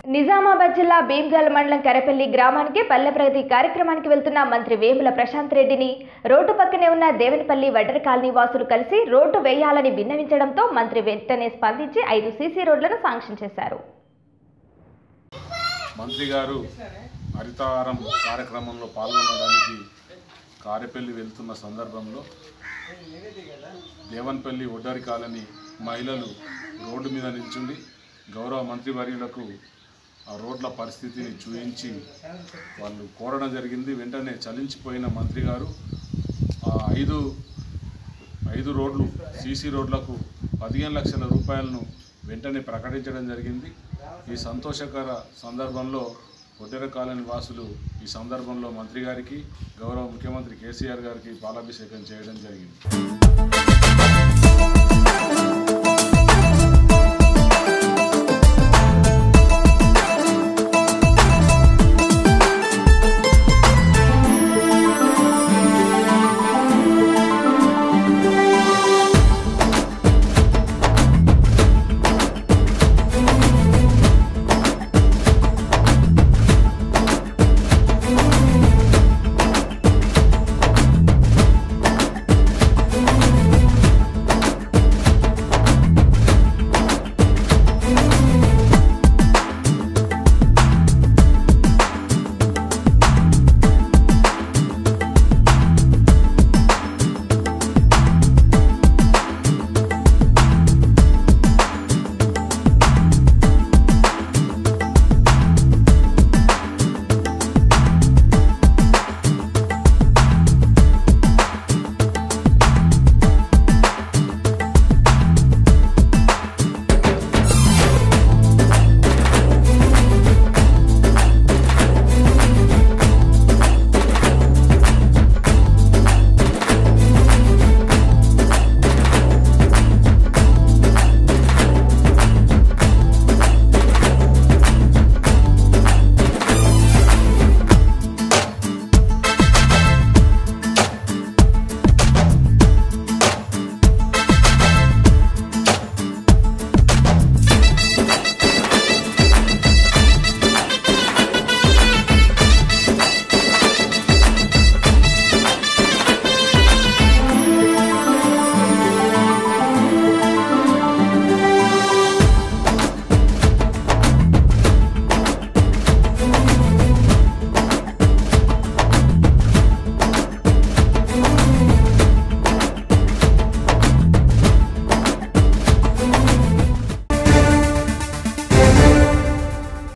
నిజామాబాద్ జిల్లా భీమ్గల్ మండలం కరెపల్లి గ్రామానికి పల్లె ప్రగతి కార్యక్రమానికి వెళ్తున్న మంత్రి వేముల ప్రశాంత్ రెడ్డిని రోడ్డు పక్కనే ఉన్న దేవనపల్లి వడ్డర కాలనీ వాసులు కలిసి రోడ్డు వేయాలని విన్నవించడంతో మంత్రి వెంటనే స్పందించి ఐదు సీసీ రోడ్లను శాంక్షన్ చేశారు మంత్రి గారు హరితహారం కార్యక్రమంలో పాల్గొనడానికి కారెపల్లి వెళ్తున్న సందర్భంలో దేవన్పల్లి ఒడ్డరి కాలనీ మహిళలు రోడ్డు మీద నిల్చుండి గౌరవ మంత్రివర్యులకు ఆ రోడ్ల పరిస్థితిని చూపించి వాళ్ళు కోరడం జరిగింది వెంటనే చలించిపోయిన మంత్రి గారు ఆ ఐదు ఐదు రోడ్లు సీసీ రోడ్లకు పదిహేను లక్షల రూపాయలను వెంటనే ప్రకటించడం జరిగింది ఈ సంతోషకర సందర్భంలో ఒడ్డెర కాలనీ వాసులు ఈ సందర్భంలో మంత్రి గారికి గౌరవ ముఖ్యమంత్రి కేసీఆర్ గారికి పాలాభిషేకం చేయడం జరిగింది